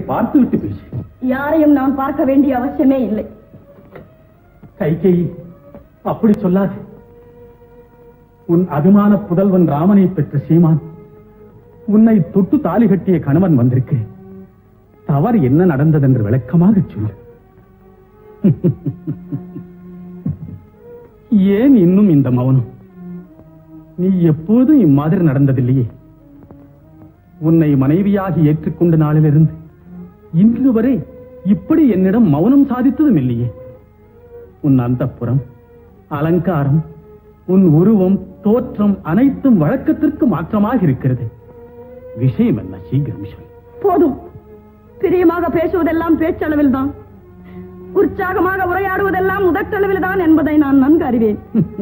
பார்த்து விட்டு பேசு யாரையும் நான் பார்க்க வேண்டிய அவசியமே இல்லை கைகேயி அப்படி சொல்லாது உன் அபிமான புதல்வன் ராமனை பெற்ற சீமான் உன்னை தொட்டு தாலி கட்டிய கணவன் வந்திருக்கு தவறு என்ன நடந்தது என்று விளக்கமாக சொல்லு ஏன் இன்னும் இந்த மௌனம் நீ எப்போதும் இம்மாதிரி நடந்ததில்லையே உன்னை மனைவியாகி ஏற்றுக்கொண்ட நாளிலிருந்து இன்று வரை இப்படி என்னிடம் மௌனம் சாதித்ததும் இல்லையே உன் அந்தப்புறம் அலங்காரம் உன் உருவம் தோற்றம் அனைத்தும் வழக்கத்திற்கு மாற்றமாக இருக்கிறது விஷயம் என்ன சீக்கிரம் சொல் போதும் பிரியமாக பேசுவதெல்லாம் பேச்சளவில் தான் உற்சாகமாக உரையாடுவதெல்லாம் உதட்டளவில் தான் என்பதை நான் நன்கு அறிவேன்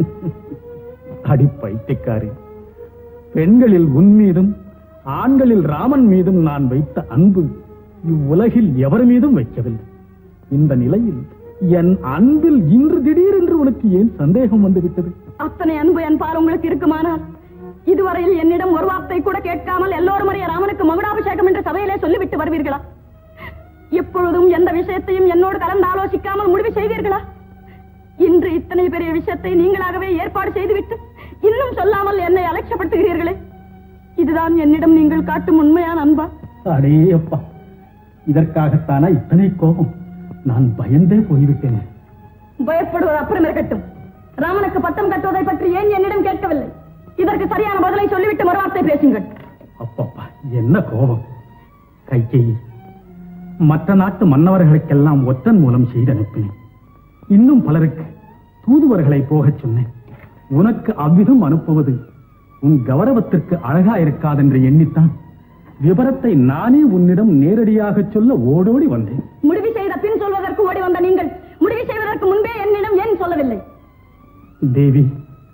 அடி பைத்தியக்காரி பெண்களில் உன் மீதும் ஆண்களில் ராமன் மீதும் நான் வைத்த அன்பு இவ்வுலகில் எவர் மீதும் வைக்கவில்லை இந்த நிலையில் என் அன்பில் இன்று திடீரென்று உனக்கு ஏன் சந்தேகம் வந்துவிட்டது அத்தனை அன்பு என் பார் உங்களுக்கு இருக்குமானால் இதுவரையில் என்னிடம் ஒரு வார்த்தை கூட கேட்காமல் எல்லோரும் அறிய ராமனுக்கு மகுடாபிஷேகம் என்று சபையிலே சொல்லிவிட்டு வருவீர்களா எப்பொழுதும் எந்த விஷயத்தையும் என்னோடு கலந்து ஆலோசிக்காமல் முடிவு செய்வீர்களா இன்று இத்தனை பெரிய விஷயத்தை நீங்களாகவே ஏற்பாடு செய்துவிட்டு இன்னும் சொல்லாமல் என்னை அலட்சப்படுத்துகிறீர்களே இதுதான் என்னிடம் நீங்கள் காட்டும் உண்மையான அன்பா அடே அப்பா இதற்காகத்தானா இத்தனை கோபம் நான் பயந்தே போய்விட்டேன் பயப்படுவது அப்புறம் இருக்கட்டும் ராமனுக்கு பட்டம் கட்டுவதை பற்றி ஏன் என்னிடம் கேட்கவில்லை இதற்கு சரியான பதிலை சொல்லிவிட்டு மறுவார்த்தை பேசுங்கள் அப்பப்பா என்ன கோபம் கைகேயி மற்ற நாட்டு மன்னவர்களுக்கெல்லாம் ஒற்றன் மூலம் செய்து அனுப்பினேன் இன்னும் பலருக்கு தூதுவர்களை போகச் சொன்னேன் உனக்கு அவ்விதம் அனுப்புவது உன் கௌரவத்திற்கு அழகா இருக்காதென்று எண்ணித்தான் விபரத்தை நானே உன்னிடம் நேரடியாக சொல்ல ஓடோடி வந்தேன் முடிவு செய்த பின் சொல்வதற்கு ஓடி வந்த நீங்கள் முடிவு செய்வதற்கு முன்பே என்னிடம் ஏன் சொல்லவில்லை தேவி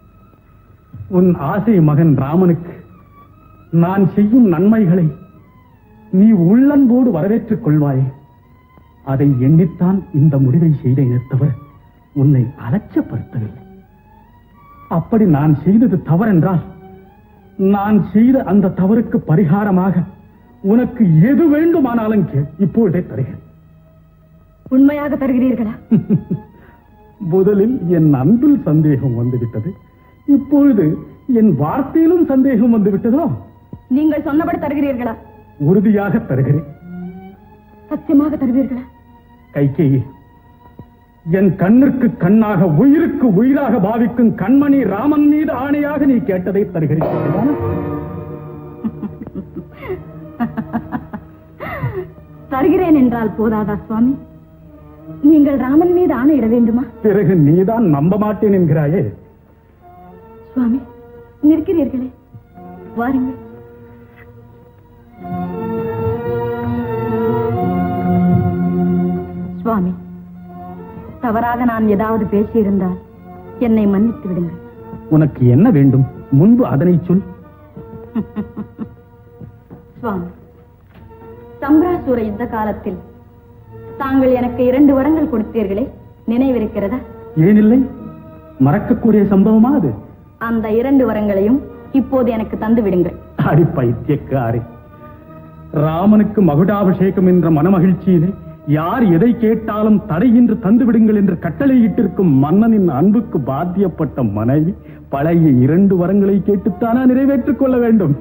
உன் ஆசை மகன் ராமனுக்கு நான் செய்யும் நன்மைகளை நீ உள்ளன்போடு வரவேற்றுக் கொள்வாயே அதை எண்ணித்தான் இந்த முடிவை செய்தேனே தவிர உன்னை அலட்சப்படுத்தவில்லை அப்படி நான் செய்தது தவறென்றால் நான் செய்த அந்த தவறுக்கு பரிகாரமாக உனக்கு எது வேண்டுமானாலும் கேள் இப்பொழுதே தருகிறேன் உண்மையாக தருகிறீர்களா முதலில் என் அன்பில் சந்தேகம் வந்துவிட்டது இப்பொழுது என் வார்த்தையிலும் சந்தேகம் வந்துவிட்டதோ நீங்கள் சொன்னபடி தருகிறீர்களா உறுதியாக தருகிறேன் சத்தியமாக தருவீர்களா கைகேயி என் கண்ணிற்கு கண்ணாக உயிருக்கு உயிராக பாவிக்கும் கண்மணி ராமன் மீது ஆணையாக நீ கேட்டதை தருகிறேன் சரிதானா? தருகிறேன் என்றால் போதாதா சுவாமி நீங்கள் ராமன் மீது ஆணையிட வேண்டுமா பிறகு நீதான் நம்ப மாட்டேன் என்கிறாயே சுவாமி நிற்கிறீர்களே வாருங்கள் சுவாமி தவறாக நான் ஏதாவது பேசியிருந்தால் என்னை மன்னித்து விடுங்கள் உனக்கு என்ன வேண்டும் முன்பு அதனை சொல் சுவாமி சம்பிராசூர யுத்த காலத்தில் தாங்கள் எனக்கு இரண்டு வரங்கள் கொடுத்தீர்களே நினைவிருக்கிறதா ஏனில்லை மறக்கக்கூடிய சம்பவமா அது அந்த இரண்டு வரங்களையும் இப்போது எனக்கு தந்து விடுங்கள் அடி பைத்தியக்காரி ராமனுக்கு மகுடாபிஷேகம் என்ற மனமகிழ்ச்சியிலே யார் எதை கேட்டாலும் தடையின்றி தந்து விடுங்கள் என்று கட்டளையிட்டிருக்கும் மன்னனின் அன்புக்கு பாத்தியப்பட்ட மனைவி பழைய இரண்டு வரங்களை கேட்டுத்தானா நிறைவேற்றிக் கொள்ள வேண்டும்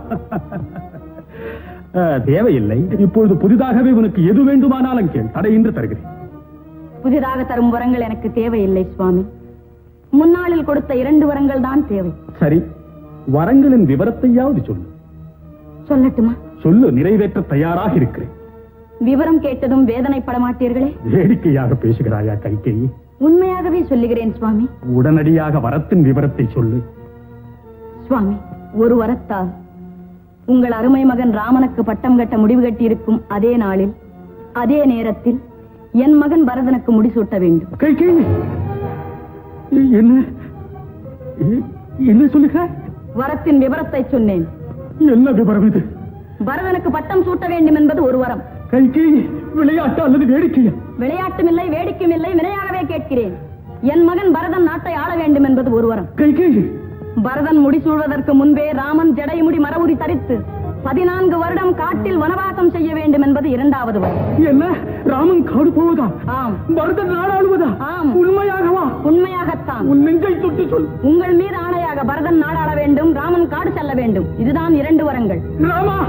அஹ், தேவையில்லை இப்பொழுது புதிதாகவே உனக்கு எது வேண்டுமானாலும் கேள் தடையின்றி தருகிறேன் புதிதாக தரும் வரங்கள் எனக்கு தேவையில்லை சுவாமி முன்னாளில் கொடுத்த இரண்டு வரங்கள் தான் தேவை சரி வரங்களின் விவரத்தையாவது சொல்லு சொல்லட்டுமா சொல்லு நிறைவேற்ற தயாராக இருக்கிறேன் விவரம் கேட்டதும் வேதனைப்பட மாட்டீர்களே வேடிக்கையாக பேசுகிறாயா கைகேயி உண்மையாகவே சொல்லுகிறேன் சுவாமி உடனடியாக வரத்தின் விவரத்தை சொல்லு சுவாமி ஒரு வரத்தால் உங்கள் அருமை மகன் ராமனுக்கு பட்டம் கட்ட முடிவு கட்டியிருக்கும் அதே நாளில் அதே நேரத்தில் என் மகன் பரதனுக்கு முடிசூட்ட வேண்டும் கைகேயி இ- என்ன இ- என்ன சொல்லுகிறாய் வரத்தின் விவரத்தை சொன்னேன் என்ன விவரம் இது பரதனுக்கு பட்டம் சூட்ட வேண்டும் என்பது ஒரு வரம் கைகேயி விளையாட்டு அல்லது வேடிக்கையா விளையாட்டும் இல்லை வேடிக்கையும் இல்லை வினையாகவே கேட்கிறேன் என் மகன் பரதன் நாட்டை ஆள வேண்டும் என்பது ஒரு வரம் கைகேயி பரதன் முடிசூழ்வதற்கு முன்பே ராமன் ஜடைமுடி மரவுரி தரித்து பதினான்கு வருடம் காட்டில் வனவாசம் செய்ய வேண்டும் என்பது இரண்டாவது வரம் என்ன ராமன் காடு போவதா ஆம் பரதன் நாடாளுவதா ஆம். உண்மையாகவா உண்மையாகத்தான் உன் நெஞ்சை தொட்டு சொல் உங்கள் மீது ஆணையாக பரதன் நாடாள வேண்டும் ராமன் காடு செல்ல வேண்டும் இதுதான் இரண்டு வரங்கள் ராமா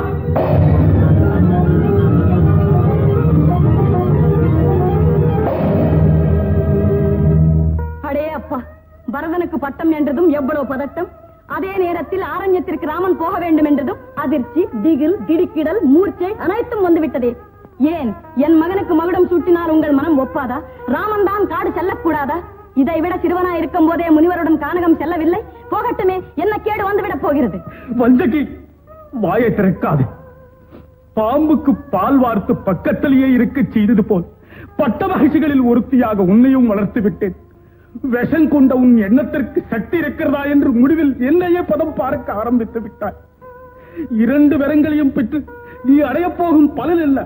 அடே அப்பா பரதனுக்கு பட்டம் என்றதும் எவ்வளவு பதட்டம் அதே நேரத்தில் ஆரண்யத்திற்கு ராமன் போக வேண்டும் என்றதும் அதிர்ச்சி திகில் திடுக்கிடல் மூர்ச்சை அனைத்தும் வந்துவிட்டதே ஏன் என் மகனுக்கு மகுடம் சூட்டினால் உங்கள் மனம் ஒப்பாதா ராமன் தான் காடு செல்லக்கூடாதா இதை விட சிறுவனா இருக்கும் போதே முனிவருடன் கானகம் செல்லவில்லை போகட்டுமே என்ன கேடு வந்துவிடப் போகிறது வஞ்சகி வாயை திறக்காது பாம்புக்கு பால் வார்த்து பக்கத்திலேயே இருக்க செய்தது போல் பட்ட மகிழ்ச்சிகளில் ஒருத்தியாக உன்னையும் வளர்த்து விட்டேன் விஷம் கொண்ட உன் எண்ணத்திற்கு சக்தி இருக்கிறதா என்று முடிவில் என்னையே பதம் பார்க்க ஆரம்பித்து விட்டாய் இரண்டு வரங்களையும் பெற்று நீ அடையப் போகும் பலன் என்ன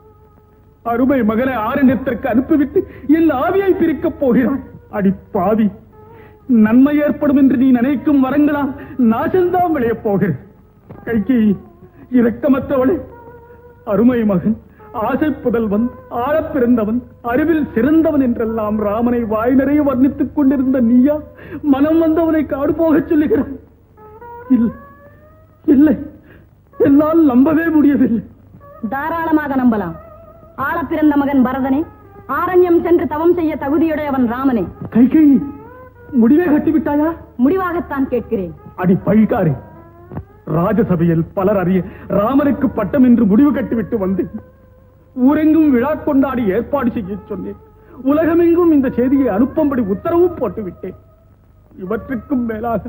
அருமை மகனை ஆரண்யத்திற்கு அனுப்பிவிட்டு என் ஆவியை பிரிக்கப் போகிறாய் அடி பாவி நன்மை ஏற்படும் என்று நீ நினைக்கும் வரங்களால் நாசம்தான் விளையப் போகிறது கைகி இரக்கமற்றவளே அருமை மகன் ஆசை புதல்வன் ஆழப் பிறந்தவன் அறிவில் சிறந்தவன் என்றெல்லாம் ராமனை வாய் நிறைய வர்ணித்துக் கொண்டிருந்த நீயா மனம் வந்தவனை காடு போகச் சொல்லுகிறாய் இல்லை இல்லை என்னால் நம்பவே முடியவில்லை தாராளமாக நம்பலாம் ஆள பிறந்த மகன் பரதனே ஆரண்யம் சென்று தவம் செய்ய தகுதியுடையவன் ராமனே கைகை முடிவே கட்டிவிட்டாயா முடிவாகத்தான் கேட்கிறேன் அடி பழிக்காரே ராஜசபையில் பலர் அறிய ராமனுக்கு பட்டம் என்று முடிவு கட்டிவிட்டு வந்தேன் ஊரெங்கும் விழா கொண்டாடி ஏற்பாடு செய்ய சொன்னேன் உலகமெங்கும் இந்த செய்தியை அனுப்பும்படி உத்தரவு போட்டு விட்டேன் இவற்றுக்கும் மேலாக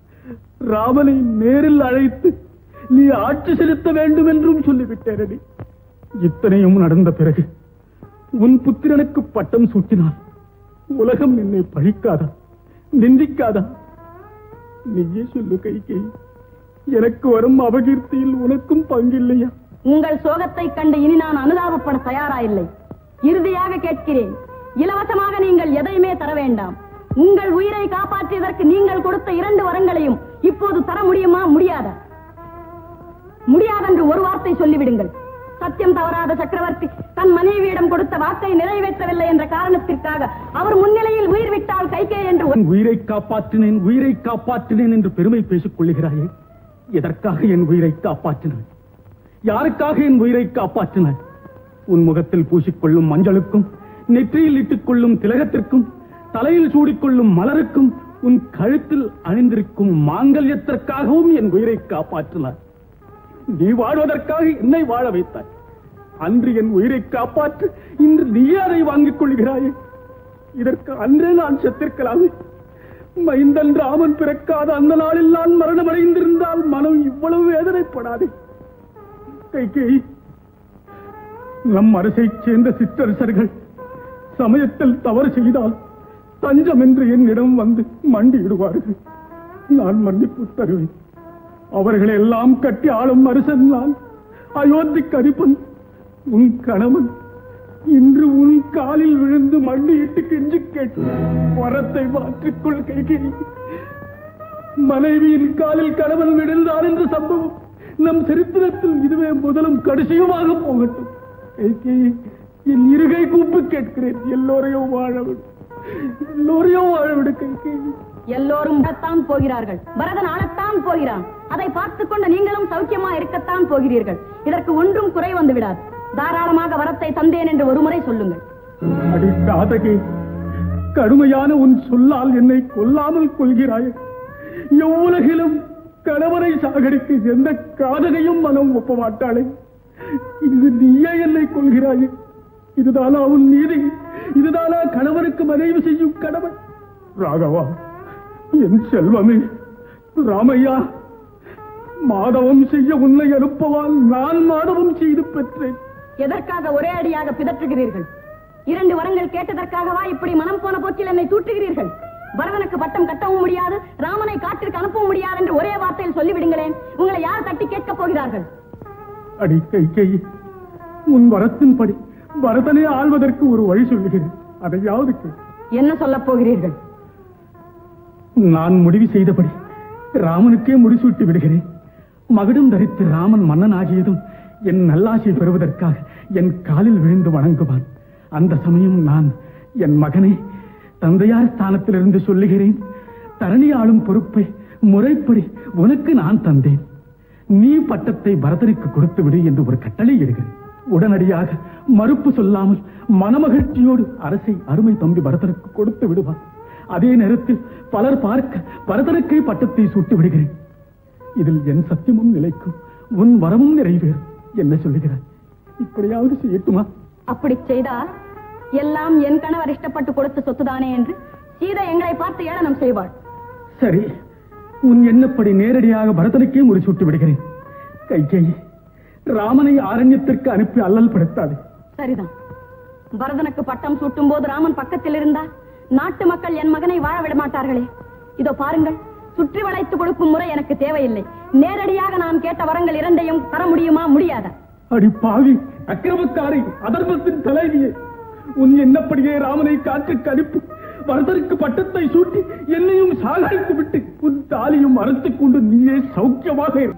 ராமனை நேரில் அழைத்து நீ ஆட்சி செலுத்த வேண்டும் என்றும் சொல்லிவிட்டேனடி இத்தனையும் நடந்த பிறகு உன் புத்திரனுக்கு பட்டம் சூட்டினான் உலகம் என்னை பழிக்காதா நிந்திக்காதா நீயே சொல்லு கைகை எனக்கு வரும் அபகீர்த்தியில் உனக்கும் பங்கில்லையா உங்கள் சோகத்தை கண்டு இனி நான் அனுதாபப்பட தயாரா இல்லை இறுதியாக கேட்கிறேன் இலவசமாக நீங்கள் எதையுமே தர வேண்டாம் உங்கள் உயிரை காப்பாற்றியதற்கு நீங்கள் கொடுத்த இரண்டு வரங்களையும் இப்போது தர முடியுமா முடியாதா முடியாதென்று ஒரு வார்த்தை சொல்லிவிடுங்கள் சத்தியம் தவறாத சக்கரவர்த்தி தன் மனைவியிடம் கொடுத்த வாக்கை நிறைவேற்றவில்லை என்ற காரணத்திற்காக அவர் முன்னிலையில் உயிர் விட்டால் கைகே என்று உன் உயிரை காப்பாற்றினேன் உயிரை காப்பாற்றினேன் என்று பெருமை பேசிக் கொள்ளுகிறாயே எதற்காக என் உயிரை காப்பாற்றினாய் யாருக்காக என் உயிரை காப்பாற்றினாய் உன் முகத்தில் பூசிக்கொள்ளும் மஞ்சளுக்கும் நெற்றியில் இட்டுக் கொள்ளும் திலகத்திற்கும் தலையில் சூடிக்கொள்ளும் மலருக்கும் உன் கழுத்தில் அணிந்திருக்கும் மாங்கல்யத்திற்காகவும் என் உயிரை காப்பாற்றினாய் நீ வாழ்வதற்காக என்னை வாழ வைத்தாய் அன்று என் உயிரை காப்பாற்று இன்று நீயே அதை வாங்கிக் கொள்கிறாயே இதற்கு அன்றே நான் செத்திருக்கலாமே மைந்தன் ராமன் பிறக்காத அந்த நாளில் நான் மரணமடைந்திருந்தால் மனம் இவ்வளவு வேதனைப்படாதே கைகை நம் அரசைச் சேர்ந்த சிற்றரசர்கள் சமயத்தில் தவறு செய்தால் தஞ்சம் என்று என்னிடம் வந்து மண்டியிடுவார்கள் நான் மன்னிப்பு தருவேன் அவர்களை எல்லாம் கட்டி ஆளும் அரசன் நான் அயோத்திக்கு அதிபன் உன் கணவன் இன்று உன் காலில் விழுந்து மண்டியிட்டு கெஞ்சி கேட்டு வரத்தை மாற்றிக்கொள் கைகை மனைவியின் காலில் கணவன் விழுந்தான் என்ற சம்பவம் நம் சரித்திரத்தில் இதுவே முதலும் கடைசியுமாக போகட்டும் கைகை என் இருகை கூப்பு கேட்கிறேன் எல்லோரையும் வாழவிடு எல்லோரையும் வாழவிடு கைகை எல்லோரும் விடத்தான் போகிறார்கள் பரதன் ஆளத்தான் போகிறான் அதை பார்த்துக் கொண்டு நீங்களும் சௌக்கியமா இருக்கத்தான் போகிறீர்கள் இதற்கு ஒன்றும் குறை வந்து விடாது தாராளமாக வரத்தை தந்தேன் என்று ஒருமுறை சொல்லுங்கள் அடி காதகி கடுமையான உன் சொல்லால் என்னை கொல்லாமல் கொள்கிறாய் எவ்வுலகிலும் கணவரை சாகடித்து எந்த காதகையும் மனம் ஒப்ப மாட்டாளே இது நீயே என்னை கொள்கிறாயே இதுதானா உன் நீதி இதுதானா கணவனுக்கு மனைவி செய்யும் கடமை ராகவா என் செல்வமே ராமையா மாதவம் செய்ய உன்னை அனுப்பவால் நான் மாதவம் செய்து பெற்றேன் எதற்காக ஒரே அடியாக பிதற்றுகிறீர்கள் இரண்டு வரங்கள் கேட்டதற்காகவா இப்படி மனம் போன போக்கில் என்னை தூற்றுகிறீர்கள் பரதனுக்கு பட்டம் கட்டவும் முடியாது ராமனை காட்டிற்கு அனுப்பவும் முடியாது என்று ஒரே வார்த்தையில் சொல்லிவிடுங்களேன் உங்களை யார் தட்டி கேட்கப் போகிறார்கள் அடி கை உன் வரத்தின்படி பரதனை ஆள்வதற்கு ஒரு வழி சொல்லுகிறேன் அதையாவது கேள். என்ன சொல்லப் போகிறீர்கள் நான் முடிவு செய்தபடி ராமனுக்கே முடிசூட்டி விடுகிறேன் மகுடம் தரித்து ராமன் மன்னன் ஆகியதும் என் நல்லாசை பெறுவதற்காக என் காலில் விழுந்து வணங்குவான் அந்த சமயம் நான் என் மகனை தந்தையார் ஸ்தானத்திலிருந்து சொல்லுகிறேன் தரணி ஆளும் பொறுப்பை முறைப்படி உனக்கு நான் தந்தேன் நீ பட்டத்தை பரதனுக்கு கொடுத்து விடு என்று ஒரு கட்டளை இடுகிறேன் உடனடியாக மறுப்பு சொல்லாமல் மனமகிழ்ச்சியோடு அரசை அருமை தம்பி பரதனுக்கு கொடுத்து விடுவார் அதே நேரத்தில் பலர் பார்க்க பரதனுக்கே பட்டத்தை சூட்டி விடுகிறேன் இதில் என் சத்தியமும் நிலைக்கும் உன் வரமும் நிறைவேறும் என்ன சொல்லுகிறாய் இப்படியாவது செய்யட்டுமா அப்படி செய்தால் எல்லாம் என் கணவர் இஷ்டப்பட்டு கொடுத்த சொத்துதானே என்று சீதை எங்களை பார்த்து ஏளனம் செய்வாள் சரி உன் எண்ணப்படி நேரடியாக பரதனுக்கே முடிசூட்டி விடுகிறேன் கைகேயி ராமனை ஆரண்யத்திற்கு அனுப்பி அல்லல் படுத்தாது சரிதான் பரதனுக்கு பட்டம் சூட்டும் போது ராமன் பக்கத்தில் இருந்தால் நாட்டு மக்கள் என் மகனை வாழ விட மாட்டார்களே இதோ பாருங்கள் சுற்றி வளைத்து கொடுக்கும் முறை எனக்கு தேவையில்லை நேரடியாக நான் கேட்ட வரங்கள் இரண்டையும் தர முடியுமா முடியாதா அடி பாவி அக்கிரமக்காரி அதர்மத்தின் தலைவியே உன் எண்ணப்படியே ராமனை காற்றுக்கு அனுப்பி பரதருக்கு பட்டத்தை சூட்டி என்னையும் சாகடித்து விட்டு உன் தாலியும் அறுத்துக் கொண்டு நீயே சௌக்கியமாக இரு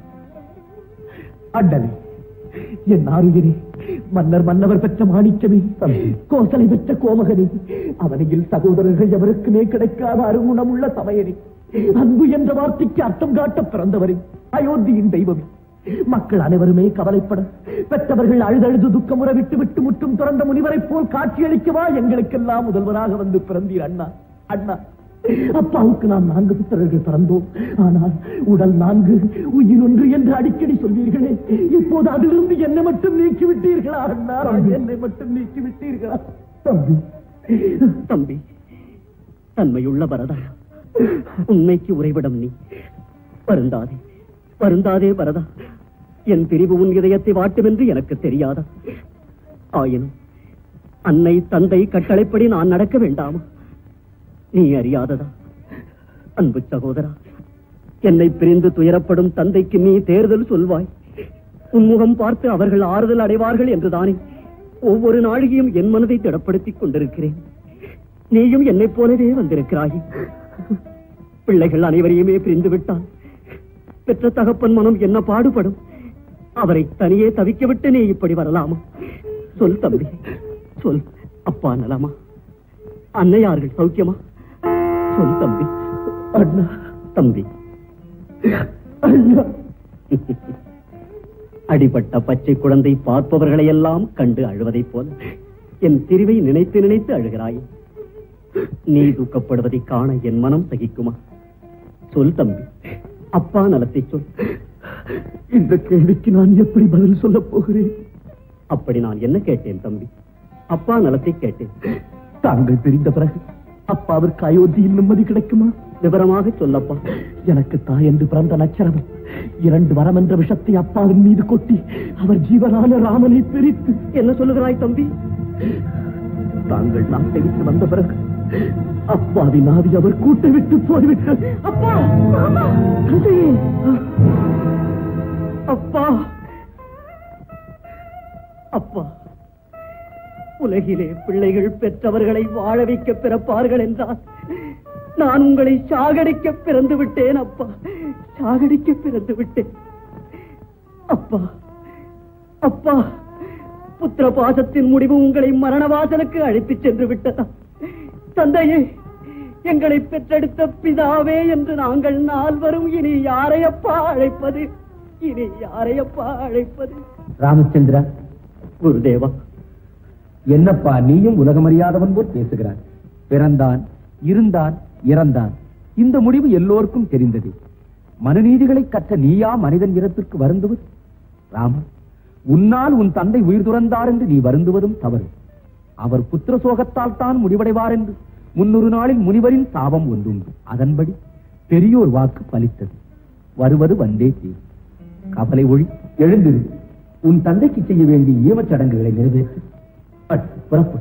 அண்ணனே என் ஆறுயிரே மன்னர் மன்னவர் பெற்ற மாணிக்கமே கோசலை பெற்ற கோமகனே அவனையில் சகோதரர்கள் எவருக்குமே கிடைக்காத அருகுணமுள்ள சமயனே அன்பு என்ற வார்த்தைக்கு அர்த்தம் காட்ட பிறந்தவரே அயோத்தியின் தெய்வமே மக்கள் அனைவருமே கவலைப்பட பெற்றவர்கள் அழுதழுது துக்கமுற விட்டு விட்டு முற்றும் துறந்த முனிவரைப் போல் காட்சியளிக்கவா எங்களுக்கெல்லாம் முதல்வராக வந்து பிறந்தீர் அண்ணா அண்ணா அப்பாவுக்கு நாம் நான்கு புத்திரர்கள் பிறந்தோம் ஆனால் உடல் நான்கு உயிர் ஒன்று என்று அடிக்கடி சொல்வீர்களே இப்போது அதிலிருந்து என்னை மட்டும் நீக்கி விட்டீர்களா அண்ணா என்னை மட்டும் நீக்கி விட்டீர்களா தம்பி தம்பி தன்மையுள்ள பரதா உண்மைக்கு உறைவிடம் நீ வருந்தாதே வருந்தாதே பரதா என் பிரிவு உன் இதயத்தை வாட்டும் என்று எனக்கு தெரியாதா ஆயினும் அன்னை தந்தை கட்டளைப்படி நான் நடக்க வேண்டாமா நீ அறியாததா அன்பு சகோதரா என்னை பிரிந்து துயரப்படும் தந்தைக்கு நீ தேர்தல் சொல்வாய் உன்முகம் பார்த்து அவர்கள் ஆறுதல் அடைவார்கள் என்றுதானே ஒவ்வொரு நாழிகையும் என் மனதை திடப்படுத்திக் கொண்டிருக்கிறேன் நீயும் என்னைப் போலவே வந்திருக்கிறாய் பிள்ளைகள் அனைவரையுமே பிரிந்து விட்டான் பெற்ற தகப்பன் மனம் என்ன பாடுபடும் அவரை தனியே தவிக்க விட்டு நீ இப்படி வரலாமா சொல் தம்பி சொல் அப்பா நலமா அன்னையார்கள் சௌக்கியமா சொல் தம்பி அண்ணா தம்பி அண்ணா அடிபட்ட பச்சை குழந்தை பார்ப்பவர்களை எல்லாம் கண்டு அழுவதைப் போல என் பிரிவை நினைத்து நினைத்து அழுகிறாய் நீ தூக்கப்படுவதை காண என் மனம் சகிக்குமா சொல் தம்பி அப்பா நலத்தை சொல் இந்த கேள்விக்கு நான் எப்படி பதில் சொல்லப் போகிறேன் அப்படி நான் என்ன கேட்டேன் தம்பி அப்பா நலத்தை கேட்டேன் தாங்கள் பிரிந்த பிறகு அப்பாவிற்கு அயோத்தியில் நிம்மதி கிடைக்குமா விவரமாக சொல்லப்பா எனக்கு தாய் என்று பிறந்த நச்சரவம் இரண்டு வரம் என்ற விஷத்தை அப்பாவின் மீது கொட்டி அவர் ஜீவனான ராமனை பிரித்து என்ன சொல்லுகிறாய் தம்பி தாங்கள் நாட்டை விட்டு வந்த பிறகு அப்பாவின் ஆவி அவர் கூட்டை விட்டு போய்விட்டது அப்பா தந்தையே! அப்பா அப்பா உலகிலே பிள்ளைகள் பெற்றவர்களை வாழ வைக்க பிறப்பார்கள் என்றால் நான் உங்களை சாகடிக்க பிறந்து விட்டேன் அப்பா சாகடிக்க பிறந்து விட்டேன் அப்பா அப்பா புத்திர பாசத்தின் முடிவு உங்களை மரணவாசலுக்கு அழைத்துச் சென்று விட்டதா தந்தையே எங்களை பெற்றெடுத்த பிதாவே என்று நாங்கள் நால்வரும் இனி யாரையப்பா அழைப்பது இனி யாரையப்பா அழைப்பது ராமச்சந்திரா குருதேவா என்னப்பா நீயும் உலகமறியாதவன் போல் பேசுகிறாய் பிறந்தான் இருந்தான் இறந்தான் இந்த முடிவு எல்லோருக்கும் தெரிந்தது மனுநீதிகளை கற்ற நீயா மனிதன் இறப்பிற்கு வருந்துவது ராம உன்னால் உன் தந்தை உயிர் துறந்தார் என்று நீ வருந்துவதும் தவறு அவர் புத்திர சோகத்தால் தான் முடிவடைவார் என்று முன்னொரு நாளில் முனிவரின் சாபம் ஒன்றுண்டு அதன்படி பெரியோர் வாக்கு பலித்தது வருவது வந்தே தீர் கவலை ஒழி எழுந்திரு உன் தந்தைக்கு செய்ய வேண்டிய ஈமச் சடங்குகளை நிறைவேற்று அட், புறப்படு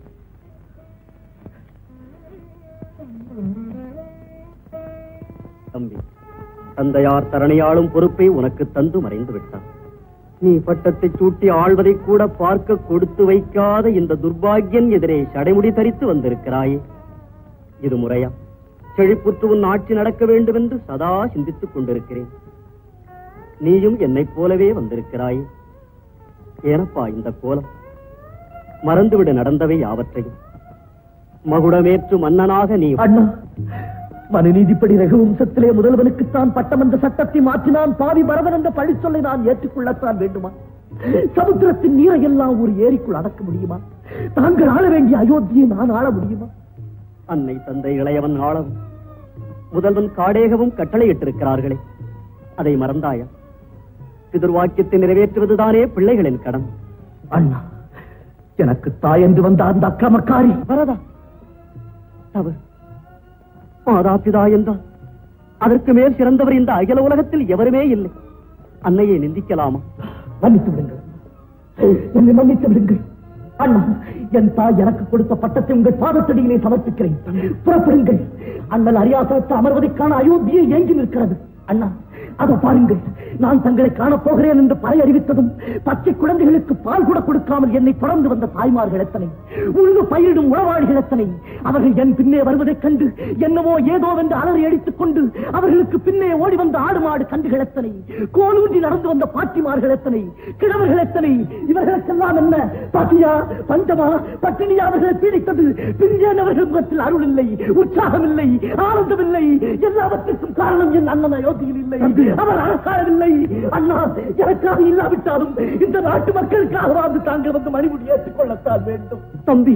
தம்பி தந்தையார் தரணியாளும் பொறுப்பை உனக்கு தந்து மறைந்து விட்டான் நீ பட்டத்தை சூட்டி ஆள்வதை கூட பார்க்க கொடுத்து வைக்காத இந்த துர்பாக்கியன் எதிரே சடைமுடி தரித்து வந்திருக்கிறாயே இது முறையா செழிப்புற்று உன் ஆட்சி நடக்க வேண்டும் என்று சதா சிந்தித்துக் கொண்டிருக்கிறேன் நீயும் என்னைப் போலவே வந்திருக்கிறாயே ஏனப்பா இந்த கோலம் மறந்துவிட நடந்தவை யாவற்றையும் மகுடமேற்று மன்னனாக நீ அண்ணா மனுநீதிப்படி ரகுவம்சத்திலே முதல்வனுக்குத்தான் பட்டம் என்ற சட்டத்தை மாற்றினான் பாவி பரதன் என்ற பழிச்சொல்லை நான் ஏற்றுக்கொள்ளத்தான் வேண்டுமா சமுத்திரத்தின் நீரை எல்லாம் ஒரு ஏரிக்குள் அடக்க முடியுமா தாங்கள் ஆள வேண்டிய அயோத்தியை நான் ஆள முடியுமா அன்னை தந்தை இளையவன் ஆளவும் முதல்வன் காடேகவும் கட்டளையிட்டிருக்கிறார்களே அதை மறந்தாயா பிதுர்வாக்கியத்தை நிறைவேற்றுவதுதானே பிள்ளைகளின் கடன் அண்ணா எனக்கு தாய் என்று வந்த அந்த அக்கிரமக்காரி வரதா தவறு மாதா பிதா என்றால் அதற்கு மேல் சிறந்தவர் இந்த அகில உலகத்தில் எவருமே இல்லை அன்னையை நிந்திக்கலாமா மன்னித்து விடுங்கள் என்னை மன்னித்து விடுங்கள் அண்ணா என் தாய் எனக்கு கொடுத்த பட்டத்தை உங்கள் பாதத்தடியிலே சமர்ப்பிக்கிறேன் புறப்படுங்கள் அண்ணல் அரியாசனத்தை அமர்வதைக்கான அயோத்தியை ஏங்கி நிற்கிறது அண்ணா அதை பாருங்கள் நான் தங்களை காணப் போகிறேன் என்று பறை அறிவித்ததும் பச்சை குழந்தைகளுக்கு பால் கூட கொடுக்காமல் என்னை தொடர்ந்து வந்த தாய்மார்கள் எத்தனை உழுது பயிரிடும் உளவாளிகள் எத்தனை அவர்கள் என் பின்னே வருவதைக் கண்டு என்னவோ ஏதோ என்று அலறி அடித்துக் கொண்டு அவர்களுக்கு பின்னே ஓடி வந்த ஆடு மாடு கண்டுகள் எத்தனை கோலூன்றி நடந்து வந்த பாட்டிமார்கள் எத்தனை கிழவர்கள் எத்தனை இவர்களுக்கெல்லாம் என்ன பசியா பஞ்சமா பட்டினியா அவர்களை பீடித்தது பிஞ்சேன் அவர்கள் முகத்தில் அருள் இல்லை உற்சாகம் இல்லை ஆனந்தம் இல்லை எல்லாவற்றுக்கும் காரணம் என் அண்ணன் அயோத்தியில் இல்லை அவர் அரசாளவில்லை அண்ணா எனக்காக இல்லாவிட்டாலும் இந்த நாட்டு மக்களுக்காகவாவது தாங்கள் வந்து மணிமுடி ஏற்றுக் கொள்ளத்தான் வேண்டும் தம்பி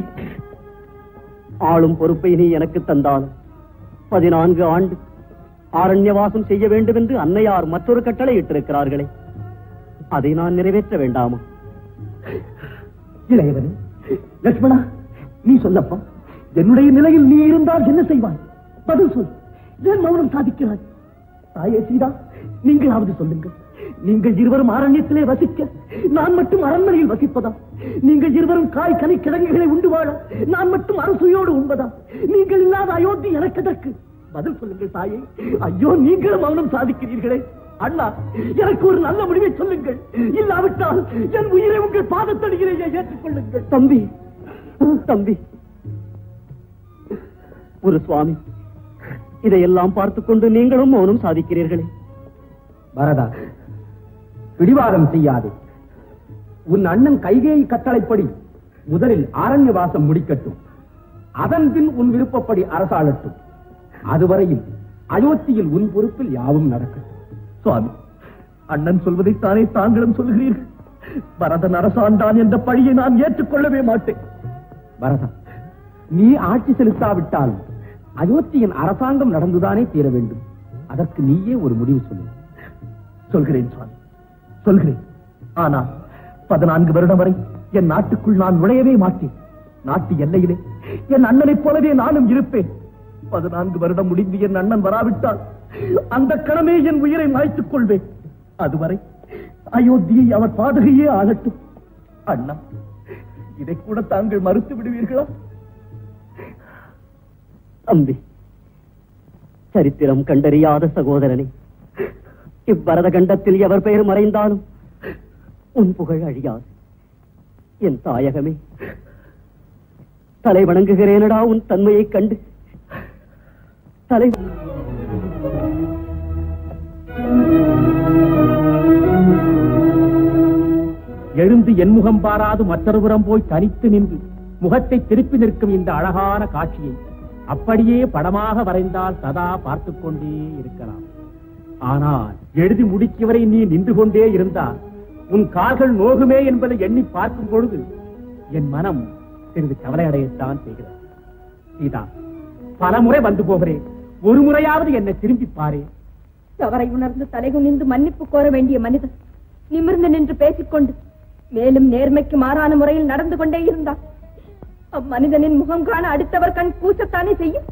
ஆளும் பொறுப்பை நீ எனக்கு தந்தாலும் பதினான்கு ஆண்டு ஆரண்யவாசம் செய்ய வேண்டும் என்று அன்னையார் மற்றொரு கட்டளை இட்டிருக்கிறார்களே அதை நான் நிறைவேற்ற வேண்டாமா இளையவனே லட்சுமணா நீ சொல்லப்பா என்னுடைய நிலையில் நீ இருந்தால் என்ன செய்வாய் பதில் சொல் ஏன் மௌனம் சாதிக்கிறாய் தாயே சீதா நீங்களாவது சொல்லுங்கள் நீங்கள் இருவரும் அரண்யத்திலே வசிக்க நான் மட்டும் அரண்மனையில் வசிப்பதா நீங்கள் இருவரும் காய் கனி கிழங்குகளை உண்டு வாழ நான் மட்டும் அரசுயோடு உண்பதா நீங்கள் இல்லாத அயோத்தி எனக்கு எதற்கு பதில் சொல்லுங்கள் தாயே ஐயோ நீங்களும் மௌனம் சாதிக்கிறீர்களே அண்ணா எனக்கு ஒரு நல்ல முடிவை சொல்லுங்கள் இல்லாவிட்டால் என் உயிரை உங்கள் பாதத்தடியிலேயே ஏற்றுக்கொள்ளுங்கள் தம்பி தம்பி ஒரு சுவாமி இதையெல்லாம் பார்த்துக் கொண்டு நீங்களும் மௌனம் சாதிக்கிறீர்களே வரதா பிடிவாதம் செய்யாதே உன் அண்ணன் கைகேயி கட்டளைப்படி முதலில் ஆரண்யவாசம் முடிக்கட்டும் அதன் பின் உன் விருப்பப்படி அரசாளட்டும் அதுவரையில் அயோத்தியில் உன் பொறுப்பில் யாவும் நடக்கட்டும் சுவாமி அண்ணன் சொல்வதைத்தானே தாங்களும் சொல்கிறீர்கள் பரதன் அரசாண்டான் என்ற பழியை நான் ஏற்றுக்கொள்ளவே மாட்டேன் வரதா நீ ஆட்சி செலுத்தாவிட்டாலும் அயோத்தியின் அரசாங்கம் நடந்துதானே தீர வேண்டும் அதற்கு நீயே ஒரு முடிவு சொல்லு சொல்கிறேன் சுவாமி சொல்கிறேன் ஆனால் பதினான்கு வருடம் வரை என் நாட்டுக்குள் நான் நுழையவே மாட்டேன் நாட்டு எல்லையிலே என் அண்ணனைப் போலவே நானும் இருப்பேன் பதினான்கு வருடம் முடிந்து என் அண்ணன் வராவிட்டால் அந்த கணமே என் உயிரை மாய்த்துக் கொள்வேன் அதுவரை அயோத்தியை அவர் பாதகையே ஆகட்டும் அண்ணா இதை கூட தாங்கள் மறுத்து விடுவீர்களா தம்பி சரித்திரம் கண்டறியாத சகோதரனே இவ்வரத கண்டத்தில் எவர் பெயர் மறைந்தாலும் உன் புகழ் அழியாது என் தாயகமே தலை வணங்குகிறேனடா உன் தன்மையைக் கண்டு தலை எழுந்து என்முகம் பாராது மற்றொருபுறம் போய் தனித்து நின்று முகத்தை திருப்பி நிற்கும் இந்த அழகான காட்சியை அப்படியே படமாக வரைந்தால் சதா பார்த்துக் கொண்டே இருக்கலாம் ஆனால் எழுதி முடிக்கும் வரை நீ நின்று கொண்டே இருந்தால் உன் கால்கள் நோகுமே என்பதை எண்ணி பார்க்கும் பொழுது என் மனம் சிறிது கவலையடையத்தான் செய்கிறது சீதா பலமுறை வந்து போகிறேன் ஒரு முறையாவது என்னை திரும்பி பாரே தவறை உணர்ந்து தலைகுனிந்து மன்னிப்பு கோர வேண்டிய மனிதன் நிமிர்ந்து நின்று பேசிக்கொண்டு மேலும் நேர்மைக்கு மாறான முறையில் நடந்து கொண்டே இருந்தார் அம்மனிதனின் முகம் காண அடுத்தவர் கண் கூசத்தானே செய்யும்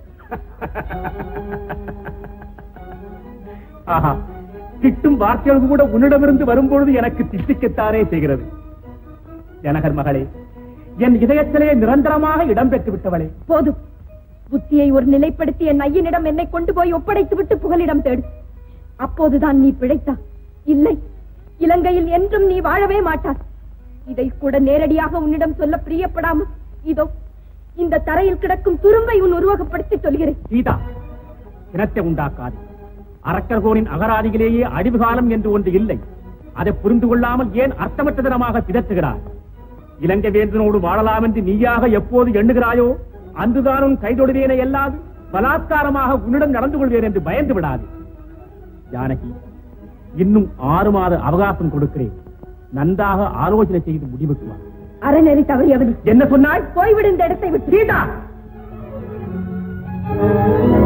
ஆஹா திட்டும் வார்த்தைகள் கூட உன்னிடமிருந்து வரும்பொழுது எனக்கு திட்டிக்கத்தானே செய்கிறது ஜனகர் மகளே என் இதயத்திலே நிரந்தரமாக இடம் பெற்று விட்டவளே போதும் புத்தியை ஒரு நிலைப்படுத்தி என் ஐயனிடம் என்னை கொண்டு போய் ஒப்படைத்து விட்டு புகலிடம் தேடு அப்போதுதான் நீ பிழைத்தா இல்லை இலங்கையில் என்றும் நீ வாழவே மாட்டாய் இதை கூட நேரடியாக உன்னிடம் சொல்ல பிரியப்படாமல் இதோ இந்த தரையில் கிடக்கும் துரும்பை உன் உருவகப்படுத்தி சொல்கிறேன் சீதா இனத்தை உண்டாக்காது அரக்கர்கோனின் அகராதியிலேயே அழிவு காலம் என்று ஒன்று இல்லை அதை புரிந்து கொள்ளாமல் ஏன் அர்த்தமற்றதனமாக பிதற்றுகிறார் இலங்கை வேந்தனோடு வாழலாம் என்று நீயாக எப்போது எண்ணுகிறாயோ அன்றுதான் உன் கைதொடுவேனை அல்லாது பலாத்காரமாக உன்னிடம் நடந்து கொள்வேன் என்று பயந்து விடாது ஜானகி இன்னும் ஆறு மாத அவகாசம் கொடுக்கிறேன் நன்றாக ஆலோசனை செய்து முடிவுக்கு வா அறநெறி தவறியவதி என்ன சொன்னாய் போய்விடு இந்த இடத்தை விட்டு சீதா